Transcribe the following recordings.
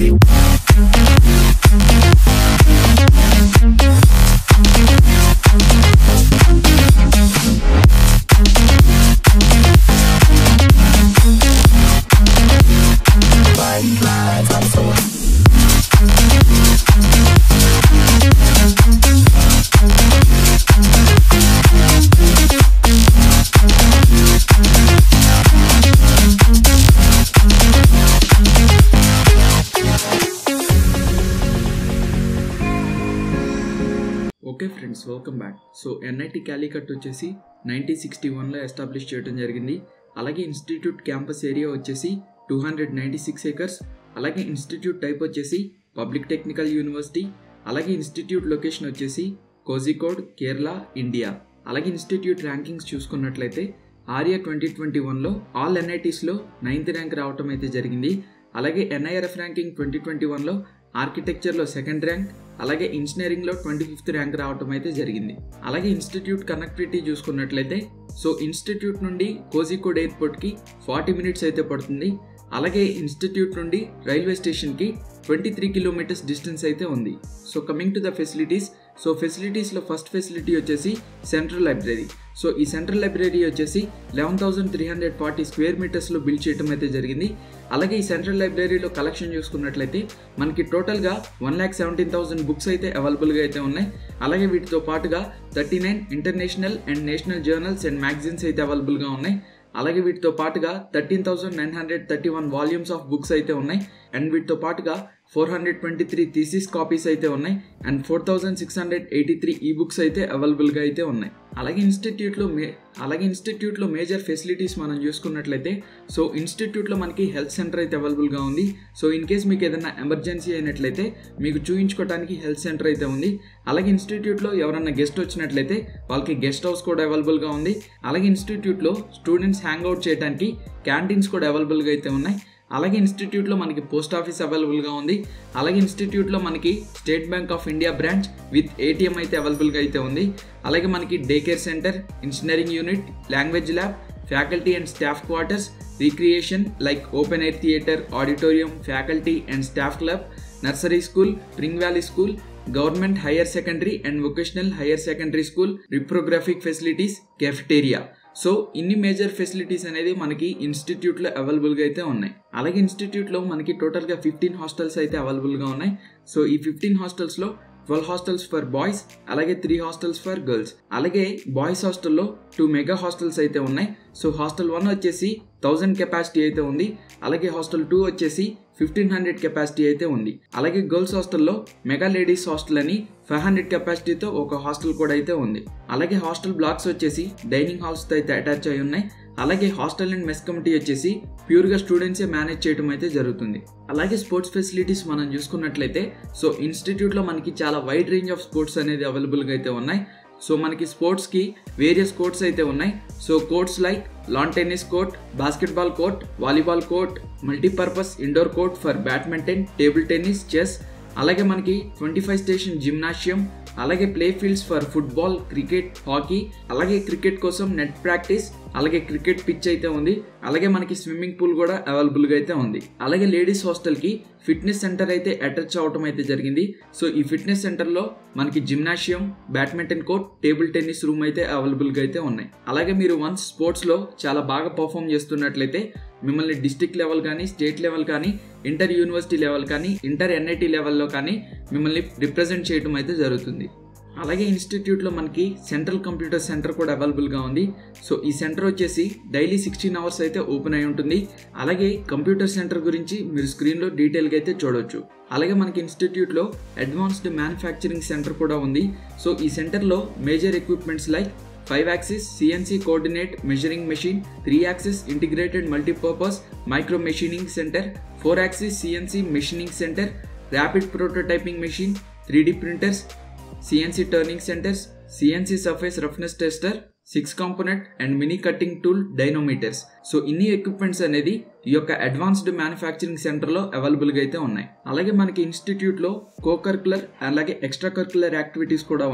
okay friends welcome back so NIT Calicut వచ్చేసి nineteen sixty వన్లో establish చేయడం జరిగింది అలాగే ఇన్స్టిట్యూట్ క్యాంపస్ ఏరియా వచ్చేసి two hundred ninety six acres అలాగే ఇన్స్టిట్యూట్ టైప్ వచ్చేసి పబ్లిక్ టెక్నికల్ యూనివర్సిటీ అలాగే ఇన్స్టిట్యూట్ లొకేషన్ వచ్చేసి కోజికోడ్ కేరళ ఇండియా అలాగే ఇన్స్టిట్యూట్ ర్యాంకింగ్స్ చూసుకున్నట్లయితే ఆర్యా ట్వంటీ ట్వంటీ వన్లో ఆల్ ఎన్ఐటీస్లో నైన్త్ ర్యాంక్ రావటం అయితే జరిగింది అలాగే ఎన్ఐఆర్ఎఫ్ ర్యాంకింగ్ ట్వంటీ ట్వంటీ వన్లో ఆర్కిటెక్చర్లో సెకండ్ ర్యాంక్ అలాగే ఇంజనీరింగ్లో ట్వంటీ ఫిఫ్త్ ర్యాంక్ రావటం అయితే జరిగింది అలాగే ఇన్స్టిట్యూట్ కనెక్టివిటీ చూసుకున్నట్లయితే సో ఇన్స్టిట్యూట్ నుండి కోజికోడ్ ఎయిర్పోర్ట్కి ఫార్టీ మినిట్స్ అయితే పడుతుంది అలాగే ఇన్స్టిట్యూట్ నుండి రైల్వే స్టేషన్కి ట్వంటీ త్రీ కిలోమీటర్స్ డిస్టెన్స్ అయితే ఉంది so coming to the facilities so ఫెసిలిటీస్లో ఫస్ట్ ఫెసిలిటీ వచ్చేసి సెంట్రల్ లైబ్రరీ సో ఈ సెంట్రల్ లైబ్రరీ వచ్చేసి eleven thousand three hundred forty square మీటర్స్లో బిల్డ్ చేయడం అయితే జరిగింది అలాగే ఈ సెంట్రల్ లైబ్రరీలో కలెక్షన్ చూసుకున్నట్లయితే మనకి టోటల్గా one lakh seventeen thousand books అయితే అవైలబుల్గా అయితే ఉన్నాయి అలాగే వీటితో పాటుగా thirty nine international and national journals and magazines అయితే అవైలబుల్గా ఉన్నాయి అలాగే వీటితో పాటుగా thirteen thousand nine hundred thirty one volumes of books అయితే ఉన్నాయి అండ్ వీటితో పాటుగా four hundred twenty three thesis copies అయితే ఉన్నాయి and four thousand six hundred eighty three ఈ బుక్స్ అయితే అవైలబుల్గా అయితే ఉన్నాయి అలాగే ఇన్స్టిట్యూట్లో మే అలాగే ఇన్స్టిట్యూట్లో మేజర్ ఫెసిలిటీస్ మనం చూసుకున్నట్లయితే సో ఇన్స్టిట్యూట్లో మనకి హెల్త్ సెంటర్ అయితే అవైలబుల్గా ఉంది సో ఇన్ కేస్ మీకు ఏదైనా ఎమర్జెన్సీ అయినట్లయితే మీకు చూయించుకోవడానికి హెల్త్ సెంటర్ అయితే ఉంది అలాగే ఇన్స్టిట్యూట్లో ఎవరన్నా గెస్ట్ వచ్చినట్లయితే వాళ్ళకి గెస్ట్ హౌస్ కూడా అవైలబుల్గా ఉంది అలాగే ఇన్స్టిట్యూట్లో స్టూడెంట్స్ హ్యాంగ్ అవుట్ చేయడానికి క్యాంటీన్స్ కూడా అవైలబుల్గా అయితే ఉన్నాయి అలాగే ఇన్స్టిట్యూట్లో మనకి పోస్ట్ ఆఫీస్ అవైలబుల్గా ఉంది అలాగే ఇన్స్టిట్యూట్లో మనకి State Bank of India branch with ATM అయితే అవైలబుల్గా అయితే ఉంది అలాగే మనకి day care centre engineering unit language lab faculty and staff quarters recreation like open air theatre auditorium faculty and staff club nursery school spring valley school government higher secondary and vocational higher secondary school reprographic facilities cafeteria so ఇన్ని major facilities అనేది మనకి ఇన్స్టిట్యూట్లో అవైలబుల్గా అయితే ఉన్నాయి అలాగే ఇన్స్టిట్యూట్లో మనకి టోటల్గా ఫిఫ్టీన్ హాస్టల్స్ అయితే అవైలబుల్గా ఉన్నాయి సో ఈ ఫిఫ్టీన్ హాస్టల్స్లో ట్వెల్వ్ హాస్టల్స్ ఫర్ బాయ్స్ అలాగే త్రీ హాస్టల్స్ ఫర్ గర్ల్స్ అలాగే బాయ్స్ హాస్టల్లో టూ మెగా హాస్టల్స్ అయితే ఉన్నాయి సో హాస్టల్ వన్ వచ్చేసి థౌజండ్ కెపాసిటీ అయితే ఉంది అలాగే హాస్టల్ టూ వచ్చేసి ఫిఫ్టీన్ హండ్రెడ్ కెపాసిటీ అయితే ఉంది అలాగే గర్ల్స్ హాస్టల్లో మెగా లేడీస్ హాస్టల్ అని ఫైవ్ హండ్రెడ్ కెపాసిటీతో ఒక హాస్టల్ కూడా అయితే ఉంది అలాగే హాస్టల్ బ్లాక్స్ వచ్చేసి డైనింగ్ హాల్స్తో అయితే అటాచ్ అయి ఉన్నాయి అలాగే హాస్టల్ అండ్ మెస్ కమిటీ వచ్చేసి ప్యూర్గా స్టూడెంట్సే మేనేజ్ చేయడం అయితే జరుగుతుంది అలాగే స్పోర్ట్స్ ఫెసిలిటీస్ మనం చూసుకున్నట్లయితే సో ఇన్స్టిట్యూట్లో మనకి చాలా వైడ్ రేంజ్ ఆఫ్ స్పోర్ట్స్ అనేది అవైలబుల్గా అయితే ఉన్నాయి సో మనకి స్పోర్ట్స్కి వేరియస్ కోర్ట్స్ అయితే ఉన్నాయి so courts like lawn tennis court basketball court volleyball court multipurpose indoor court for badminton table tennis chess అలాగే మనకి ట్వంటీ ఫైవ్ స్టేషన్ జిమ్నాషియం అలాగే play fields for football cricket hockey అలాగే cricket కోసం net practice అలాగే cricket pitch అయితే ఉంది అలాగే మనకి స్విమ్మింగ్ పూల్ కూడా అవైలబుల్గా అయితే ఉంది అలాగే లేడీస్ హాస్టల్కి ఫిట్నెస్ సెంటర్ అయితే అటాచ్ అవడం అయితే జరిగింది సో ఈ ఫిట్నెస్ సెంటర్లో మనకి gymnasium badminton court table tennis room అయితే అవైలబుల్గా అయితే ఉన్నాయి అలాగే మీరు వన్స్ స్పోర్ట్స్లో చాలా బాగా పర్ఫామ్ చేస్తున్నట్లయితే మిమ్మల్ని డిస్టిక్ లెవెల్ కానీ స్టేట్ లెవెల్ కానీ ఇంటర్ యూనివర్సిటీ లెవెల్ కానీ ఇంటర్ ఎన్ఐటి లెవెల్లో కానీ మిమ్మల్ని రిప్రజెంట్ చేయడం అయితే జరుగుతుంది అలాగే ఇన్స్టిట్యూట్లో మనకి సెంట్రల్ కంప్యూటర్ సెంటర్ కూడా అవైలబుల్గా ఉంది సో ఈ సెంటర్ వచ్చేసి డైలీ సిక్స్టీన్ అవర్స్ అయితే ఓపెన్ అయి ఉంటుంది అలాగే కంప్యూటర్ సెంటర్ గురించి మీరు స్క్రీన్లో డీటెయిల్గా అయితే చూడవచ్చు అలాగే మనకి ఇన్స్టిట్యూట్లో అడ్వాన్స్డ్ మ్యానుఫ్యాక్చరింగ్ సెంటర్ కూడా ఉంది సో ఈ సెంటర్లో major equipments like five axis CNC coordinate measuring machine three axis integrated multipurpose micro machining centre four axis CNC machining centre rapid prototyping machine three printers CNC turning centres CNC surface roughness tester six component and mini cutting tool dynamometers so ఇన్ని equipments అనేది ఈ యొక్క advanced manufacturing సెంటర్లో అవైలబుల్గా అయితే ఉన్నాయి అలాగే మనకి ఇన్స్టిట్యూట్లో కో కరికులర్ అలాగే ఎక్స్ట్రా కరికులర్ యాక్టివిటీస్ కూడా ఉన్నాయి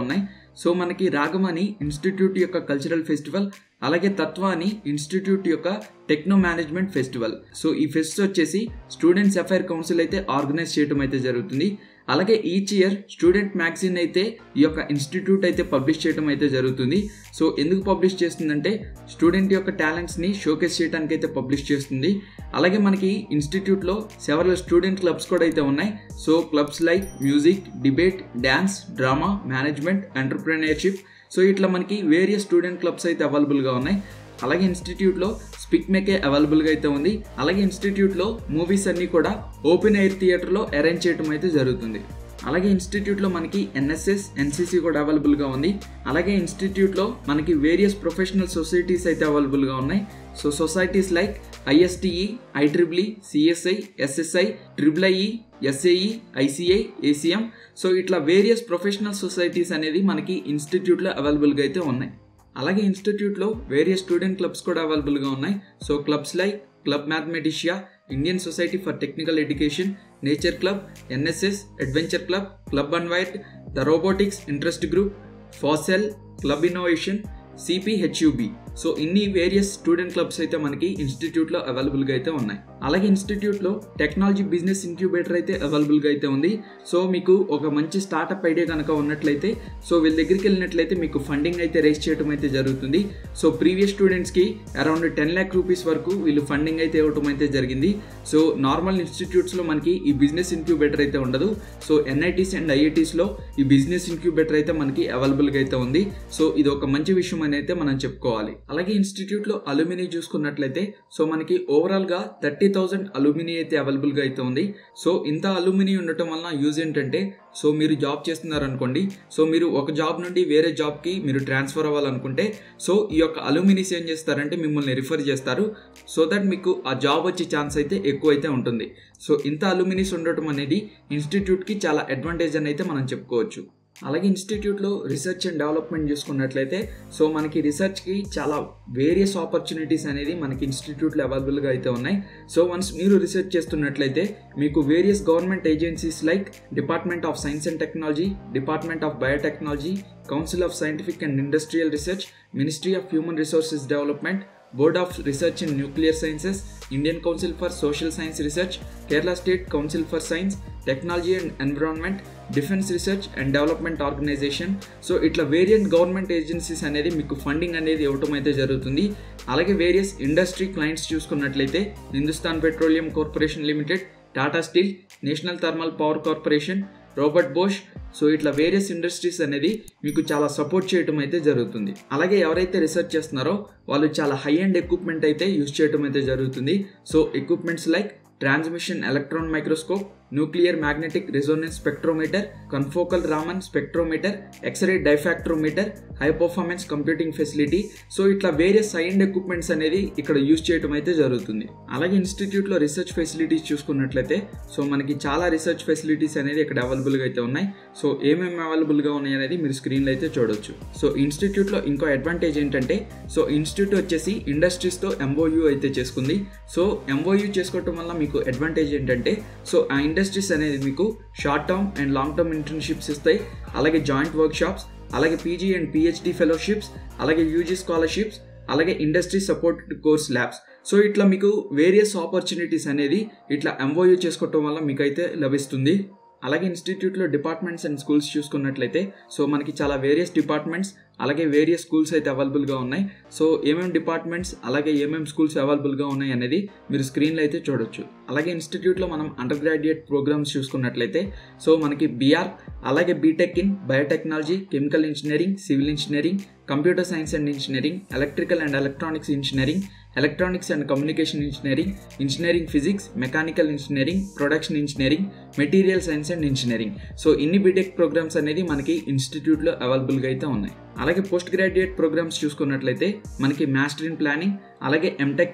సో మనకి రాగమని ఇన్స్టిట్యూట్ యొక్క కల్చరల్ ఫెస్టివల్ అలాగే తత్వ అని ఇన్స్టిట్యూట్ యొక్క టెక్నో మేనేజ్మెంట్ ఫెస్టివల్ సో ఈ ఫెస్ట్ వచ్చేసి స్టూడెంట్స్ అఫైర్ కౌన్సిల్ అయితే ఆర్గనైజ్ చేయడం అయితే జరుగుతుంది అలాగే ఈచ్ ఇయర్ స్టూడెంట్ మ్యాగజైన్ అయితే ఈ యొక్క ఇన్స్టిట్యూట్ అయితే పబ్లిష్ చేయడం అయితే జరుగుతుంది సో ఎందుకు పబ్లిష్ చేస్తుందంటే స్టూడెంట్ యొక్క టాలెంట్స్ని షోకేస్ చేయడానికి అయితే పబ్లిష్ చేస్తుంది అలాగే మనకి ఇన్స్టిట్యూట్లో సెవెరల్ స్టూడెంట్ క్లబ్స్ కూడా అయితే ఉన్నాయి so clubs like music debate dance drama management entrepreneurship so ఇట్లా మనకి వేరియస్ స్టూడెంట్ క్లబ్స్ అయితే అవైలబుల్గా ఉన్నాయి అలాగే ఇన్స్టిట్యూట్లో స్పిక్ మేకే అవైలబుల్గా అయితే ఉంది అలాగే ఇన్స్టిట్యూట్లో మూవీస్ అన్నీ కూడా ఓపెన్ ఎయిర్ థియేటర్లో అరేంజ్ చేయడం అయితే జరుగుతుంది అలాగే ఇన్స్టిట్యూట్లో మనకి ఎన్ఎస్ఎస్ ఎన్సీసీ కూడా అవైలబుల్గా ఉంది అలాగే ఇన్స్టిట్యూట్లో మనకి వేరియస్ ప్రొఫెషనల్ సొసైటీస్ అయితే అవైలబుల్గా ఉన్నాయి సో సొసైటీస్ లైక్ ఐఎస్టిఈ ఐట్రిబ్లీ CSI SSI triple IE SAE ICI ACM so ఇట్లా వేరియస్ ప్రొఫెషనల్ సొసైటీస్ అనేది మనకి ఇన్స్టిట్యూట్లో అవైలబుల్గా అయితే ఉన్నాయి అలాగే ఇన్స్టిట్యూట్లో వేరియస్ స్టూడెంట్ క్లబ్స్ కూడా అవైలబుల్గా ఉన్నాయి so clubs like club mathematica Indian society for technical education nature club NSS adventure club club unwind the robotics interest group FOSSCell club innovation CPHUB so ఇన్ని వేరియస్ స్టూడెంట్ క్లబ్స్ అయితే మనకి ఇన్స్టిట్యూట్లో అవైలబుల్గా అయితే ఉన్నాయి అలాగే ఇన్స్టిట్యూట్లో టెక్నాలజీ బిజినెస్ ఇంక్యుబేటర్ అయితే అవైలబుల్గా అయితే ఉంది సో మీకు ఒక మంచి స్టార్టప్ ఐడియా కనుక ఉన్నట్లయితే సో వీళ్ళ దగ్గరికి వెళ్ళినట్లయితే మీకు ఫండింగ్ అయితే రేస్ చేయడం అయితే జరుగుతుంది సో ప్రీవియస్ స్టూడెంట్స్కి అరౌండ్ టెన్ ల్యాక్ రూపీస్ వరకు వీళ్ళు ఫండింగ్ అయితే ఇవ్వడం అయితే జరిగింది సో నార్మల్ ఇన్స్టిట్యూట్స్లో మనకి ఈ బిజినెస్ ఇంక్యుబేటర్ అయితే ఉండదు సో ఎన్ఐటీస్ అండ్ ఐఐటీస్లో ఈ బిజినెస్ ఇంక్యుబేటర్ అయితే మనకి అవైలబుల్గా అయితే ఉంది సో ఇది ఒక మంచి విషయం అని అయితే మనం చెప్పుకోవాలి అలాగే ఇన్స్టిట్యూట్లో అలుమినీ చూసుకున్నట్లయితే సో మనకి ఓవరాల్గా థర్టీ థౌజండ్ అలుమినీ అయితే అవైలబుల్గా అయితే ఉంది సో ఇంత అలుమినీ ఉండటం వలన యూజ్ ఏంటంటే సో మీరు జాబ్ చేస్తున్నారు అనుకోండి సో మీరు ఒక జాబ్ నుండి వేరే జాబ్కి మీరు ట్రాన్స్ఫర్ అవ్వాలనుకుంటే సో ఈ యొక్క అలుమినీస్ ఏం చేస్తారంటే మిమ్మల్ని రిఫర్ చేస్తారు సో దట్ మీకు ఆ జాబ్ వచ్చే ఛాన్స్ అయితే ఎక్కువ అయితే ఉంటుంది సో ఇంత అలుమినీస్ ఉండటం అనేది ఇన్స్టిట్యూట్కి చాలా అడ్వాంటేజ్ అని అయితే మనం చెప్పుకోవచ్చు అలాగే ఇన్స్టిట్యూట్లో రీసెర్చ్ అండ్ డెవలప్మెంట్ చూసుకున్నట్లయితే సో మనకి రీసెర్చ్కి చాలా వేరియస్ ఆపర్చునిటీస్ అనేది మనకి ఇన్స్టిట్యూట్లో అవైలబుల్గా అయితే ఉన్నాయి సో వన్స్ మీరు రీసెర్చ్ చేస్తున్నట్లయితే మీకు various government agencies like department of science and technology department of biotechnology council of scientific and industrial research ministry of human resources development board of research in nuclear sciences Indian council for social science research Kerala state council for science technology and environment defence research and development organisation so ఇట్లా various government agencies అనేది మీకు funding అనేది ఇవ్వటం అయితే జరుగుతుంది అలాగే various industry clients చూసుకున్నట్లయితే Hindustan petroleum corporation limited Tata steel national thermal power corporation Robert Bosch so ఇట్లా వేరియస్ ఇండస్ట్రీస్ అనేది మీకు చాలా సపోర్ట్ చేయడం అయితే జరుగుతుంది అలాగే ఎవరైతే రీసెర్చ్ చేస్తున్నారో వాళ్ళు చాలా హై అండ్ ఎక్విప్మెంట్ అయితే యూస్ చేయడం అయితే జరుగుతుంది so equipments like transmission electron microscope nuclear magnetic resonance spectrometer confocal Raman spectrometer X-ray diffractometer high performance computing facility so ఇట్లా వేరియస్ హై అండ్ ఎక్విప్మెంట్స్ అనేది ఇక్కడ యూజ్ చేయడం అయితే జరుగుతుంది అలాగే ఇన్స్టిట్యూట్లో రీసెర్చ్ ఫెసిలిటీస్ చూసుకున్నట్లయితే సో మనకి చాలా రీసెర్చ్ ఫెసిలిటీస్ అనేది ఇక్కడ అవైలబుల్గా అయితే ఉన్నాయి సో ఏమేమి అవైలబుల్గా ఉన్నాయి అనేది మీరు స్క్రీన్లో అయితే చూడొచ్చు సో ఇన్స్టిట్యూట్లో ఇంకో అడ్వాంటేజ్ ఏంటంటే సో ఇన్స్టిట్యూట్ వచ్చేసి ఇండస్ట్రీస్తో ఎంఓయూ అయితే చేసుకుంది సో ఎంఓయూ చేసుకోవటం వల్ల మీకు అడ్వాంటేజ్ ఏంటంటే సో ఆ ఇండస్ట్రీస్ అనేది మీకు short term and long term internships ఇస్తాయి అలాగే జాయింట్ వర్క్ షాప్స్ అలాగే పీజీ అండ్ పిహెచ్డి ఫెలోషిప్స్ అలాగే యూజీ స్కాలర్షిప్స్ అలాగే industry support course labs so ఇట్లా మీకు వేరియస్ ఆపర్చునిటీస్ అనేది ఇట్లా ఎంఓయూ చేసుకోవటం వల్ల మీకైతే లభిస్తుంది అలాగే ఇన్స్టిట్యూట్లో డిపార్ట్మెంట్స్ అండ్ స్కూల్స్ చూసుకున్నట్లయితే సో మనకి చాలా వేరియస్ డిపార్ట్మెంట్స్ అలాగే వేరియస్ స్కూల్స్ అయితే అవైలబుల్గా ఉన్నాయి సో ఏమేమి డిపార్ట్మెంట్స్ అలాగే ఏమేమి స్కూల్స్ అవైలబుల్గా ఉన్నాయి అనేది మీరు స్క్రీన్లో అయితే చూడొచ్చు అలాగే ఇన్స్టిట్యూట్లో మనం అండర్ గ్రాడ్యుయేట్ ప్రోగ్రామ్స్ చూసుకున్నట్లయితే సో మనకి బీఆర్ అలాగే BTech in biotechnology chemical engineering civil engineering computer science and engineering electrical and electronics engineering electronics and communication engineering engineering physics mechanical engineering production engineering material science and engineering so ఇన్ని BTech programmes అనేది మనకి ఇన్స్టిట్యూట్లో అవైలబుల్గా అయితే ఉన్నాయి అలాగే post graduate programmes చూసుకున్నట్లయితే మనకి మాస్టర్ ఇన్ ప్లానింగ్ అలాగే MTech in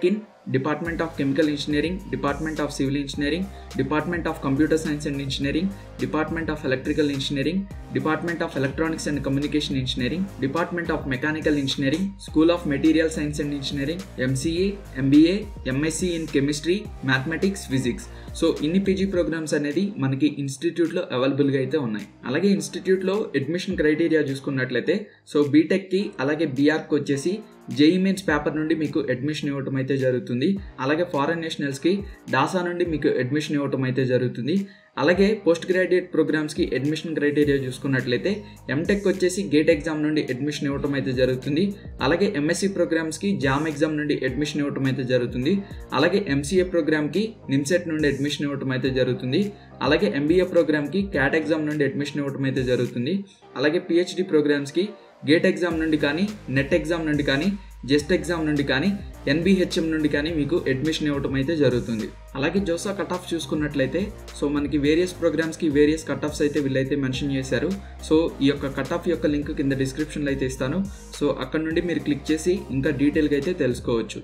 department of chemical engineering department of civil engineering department of computer science and engineering department of electrical engineering department of electronics and communication engineering department of mechanical engineering school of material science and engineering MCA MBA MSc in chemistry mathematics physics so ఇన్ని PG programmes అనేది మనకి ఇన్స్టిట్యూట్లో అవైలబుల్గా అయితే ఉన్నాయి అలాగే ఇన్స్టిట్యూట్లో admission criteria చూసుకున్నట్లయితే సో బీటెక్కి అలాగే బీఆర్కి వచ్చేసి జేఈ మెయిన్స్ పేపర్ నుండి మీకు అడ్మిషన్ ఇవ్వటం అయితే జరుగుతుంది అలాగే ఫారెన్ నేషనల్స్కి డాసా నుండి మీకు అడ్మిషన్ ఇవ్వటం అయితే జరుగుతుంది అలాగే పోస్ట్ గ్రాడ్యుయేట్ ప్రోగ్రామ్స్కి అడ్మిషన్ క్రైటీరియా చూసుకున్నట్లయితే ఎంటెక్ వచ్చేసి గేట్ ఎగ్జామ్ నుండి అడ్మిషన్ ఇవ్వటం అయితే జరుగుతుంది అలాగే ఎంఎస్సి ప్రోగ్రామ్స్కి జామ్ ఎగ్జామ్ నుండి అడ్మిషన్ ఇవ్వటం అయితే జరుగుతుంది అలాగే ఎంసీఏ ప్రోగ్రామ్కి నిమ్సెట్ నుండి అడ్మిషన్ ఇవ్వటం అయితే జరుగుతుంది అలాగే ఎంబీఏ ప్రోగ్రామ్కి క్యాట్ ఎగ్జామ్ నుండి అడ్మిషన్ ఇవ్వటం అయితే జరుగుతుంది అలాగే పిహెచ్డి ప్రోగ్రామ్స్కి గేట్ ఎగ్జామ్ నుండి కానీ నెట్ ఎగ్జామ్ నుండి కానీ జస్ట్ ఎగ్జామ్ నుండి కానీ ఎన్బిహెచ్ఎం నుండి కానీ మీకు అడ్మిషన్ ఇవ్వటం అయితే జరుగుతుంది అలాగే జోసా కట్ ఆఫ్ చూసుకున్నట్లయితే సో మనకి వేరియస్ ప్రోగ్రామ్స్కి వేరియస్ కట్ ఆఫ్స్ అయితే వీళ్ళైతే మెన్షన్ చేశారు సో ఈ యొక్క కట్ ఆఫ్ యొక్క లింక్ కింద డిస్క్రిప్షన్లో అయితే ఇస్తాను సో అక్కడ నుండి మీరు క్లిక్ చేసి ఇంకా డీటెయిల్గా అయితే తెలుసుకోవచ్చు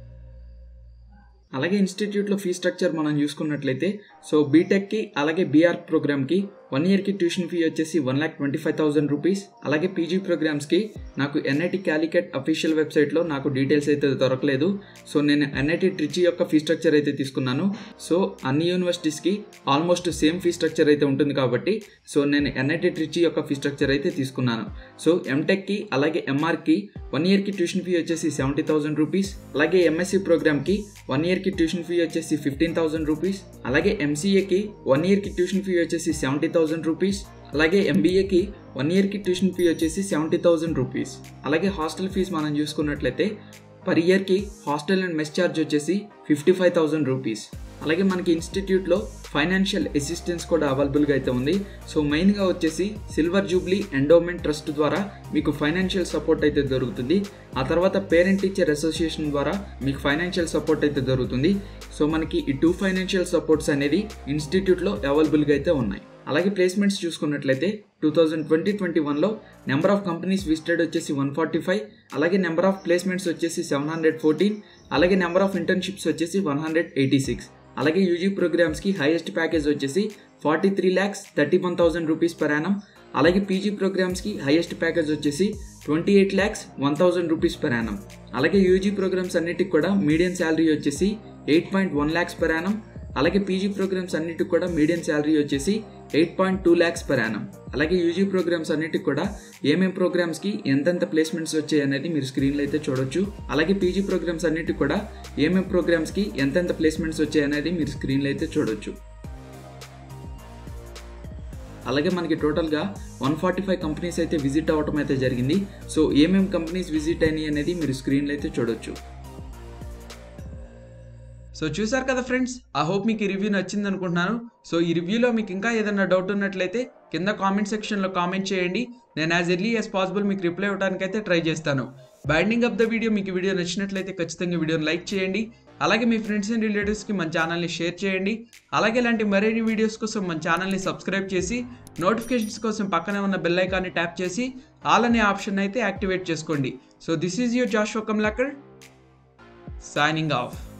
అలాగే ఇన్స్టిట్యూట్లో ఫీ స్ట్రక్చర్ మనం చూసుకున్నట్లయితే సో బీటెక్కి అలాగే బీఆర్ ప్రోగ్రామ్కి వన్ ఇయర్కి ట్యూషన్ ఫీ వచ్చేసి one lakh twenty five thousand rupees అలాగే పీజీ ప్రోగ్రామ్స్కి నాకు ఎన్ఐటి క్యాలికెట్ అఫీషియల్ వెబ్సైట్లో నాకు డీటెయిల్స్ అయితే దొరకలేదు సో నేను ఎన్ఐటి ట్రిచి యొక్క ఫీ స్ట్రక్చర్ అయితే తీసుకున్నాను సో అన్ని యూనివర్సిటీస్కి ఆల్మోస్ట్ సేమ్ ఫీ స్ట్రక్చర్ అయితే ఉంటుంది కాబట్టి సో నేను ఎన్ఐటి ట్రిచి యొక్క ఫీ స్ట్రక్చర్ అయితే తీసుకున్నాను సో ఎంటెక్కి అలాగే ఎంఆర్కి వన్ ఇయర్కి ట్యూషన్ ఫీ వచ్చేసి సెవెంటీ థౌసండ్ రూపీస్ అలాగే ఎంఎస్సి ప్రోగ్రామ్కి వన్ ఇయర్కి ట్యూషన్ ఫీ వచ్చేసి ఫిఫ్టీన్ థౌసండ్ రూపీస్ అలాగే ఎంసీఏకి వన్ ఇయర్కి ట్యూషన్ ఫీ వచ్చేసి సెవెంటీ థౌసండ్ రూపీస్ అలాగే ఎంబీఏకి వన్ ఇయర్కి ట్యూషన్ ఫీ వచ్చేసి సెవెంటీ థౌసండ్ రూపీస్ అలాగే హాస్టల్ ఫీజు మనం చూసుకున్నట్లయితే పర్ ఇయర్కి హాస్టల్ అండ్ మెస్ ఛార్జ్ వచ్చేసి ఫిఫ్టీ ఫైవ్ థౌసండ్ రూపీస్ అలాగే మనకి ఇన్స్టిట్యూట్లో ఫైనాన్షియల్ అసిస్టెన్స్ కూడా అవైలబుల్గా అయితే ఉంది సో మెయిన్గా వచ్చేసి సిల్వర్ జూబ్లీ ఎండోమెంట్ ట్రస్ట్ ద్వారా మీకు ఫైనాన్షియల్ సపోర్ట్ అయితే దొరుకుతుంది ఆ తర్వాత పేరెంట్ టీచర్ అసోసియేషన్ ద్వారా మీకు ఫైనాన్షియల్ సపోర్ట్ అయితే దొరుకుతుంది సో మనకి ఈ టూ ఫైనాన్షియల్ సపోర్ట్స్ అనేది ఇన్స్టిట్యూట్లో అవైలబుల్గా అయితే ఉన్నాయి అలాగే ప్లేస్మెంట్స్ చూసుకున్నట్లయితే టూ థౌజండ్ ట్వంటీ ట్వంటీ వన్లో నెంబర్ ఆఫ్ కంపెనీస్ విజిటెడ్ వచ్చేసి వన్ ఫార్టీ ఫైవ్ అలాగే నెంబర్ ఆఫ్ ప్లేస్మెంట్స్ వచ్చేసి సెవెన్ హండ్రెడ్ ఫోర్టీన్ అలాగే నెంబర్ ఆఫ్ ఇంటర్న్షిప్స్ వచ్చేసి వన్ హండ్రెడ్ ఎయిటీ సిక్స్ అలాగే యూజీ ప్రోగ్రామ్స్కి హైయెస్ట్ ప్యాకేజ్ వచ్చేసి forty three lakhs thirty one thousand rupees per annum అలాగే PG ప్రోగ్రామ్స్కి హైయెస్ట్ ప్యాకేజ్ వచ్చేసి twenty eight lakhs one thousand rupees per annum అలాగే UG programmes అన్నిటికి కూడా మీడియం శాలరీ వచ్చేసి eight point one lakhs per annum అలాగే పీజీ ప్రోగ్రామ్స్ అన్నిటికి కూడా మీడియం శాలరీ వచ్చేసి eight point two lakhs per annum అలాగే యూజీ ప్రోగ్రామ్స్ అన్నిటికి కూడా ఏమేం ప్రోగ్రామ్స్కి ఎంతెంత ప్లేస్మెంట్స్ వచ్చాయి అనేది మీరు స్క్రీన్లో అయితే చూడొచ్చు అలాగే పీజీ ప్రోగ్రామ్స్ అన్నిటికి కూడా ఏమేం ప్రోగ్రామ్స్కి ఎంతెంత ప్లేస్మెంట్స్ వచ్చాయి అనేది మీరు స్క్రీన్లో అయితే చూడొచ్చు అలాగే మనకి టోటల్గా వన్ ఫార్టీ ఫైవ్ కంపెనీస్ అయితే విజిట్ అవ్వటం అయితే జరిగింది సో ఏమేం కంపెనీస్ విజిట్ అయినాయి అనేది మీరు స్క్రీన్లో అయితే చూడొచ్చు సో చూసారు కదా ఫ్రెండ్స్ ఆ హోప్ మీకు ఈ రివ్యూ నచ్చింది అనుకుంటున్నాను సో ఈ రివ్యూలో మీకు ఇంకా ఏదైనా డౌట్ ఉన్నట్లయితే కింద కామెంట్ సెక్షన్లో కామెంట్ చేయండి నేను యాజ్ ఎర్లీ యాజ్ పాసిబుల్ మీకు రిప్లై ఇవ్వడానికి అయితే ట్రై చేస్తాను బైండింగ్ ఆఫ్ ద వీడియో మీకు ఈ వీడియో నచ్చినట్లయితే ఖచ్చితంగా వీడియోని లైక్ చేయండి అలాగే మీ ఫ్రెండ్స్ అండ్ రిలేటివ్స్కి మన ఛానల్ని షేర్ చేయండి అలాగే ఇలాంటి మరిన్ని వీడియోస్ కోసం మన ఛానల్ని సబ్స్క్రైబ్ చేసి నోటిఫికేషన్స్ కోసం పక్కనే ఉన్న బెల్ ఐకాన్ని ట్యాప్ చేసి ఆల్ అనే ఆప్షన్ అయితే యాక్టివేట్ చేసుకోండి so this is your Josh Kamlakar signing of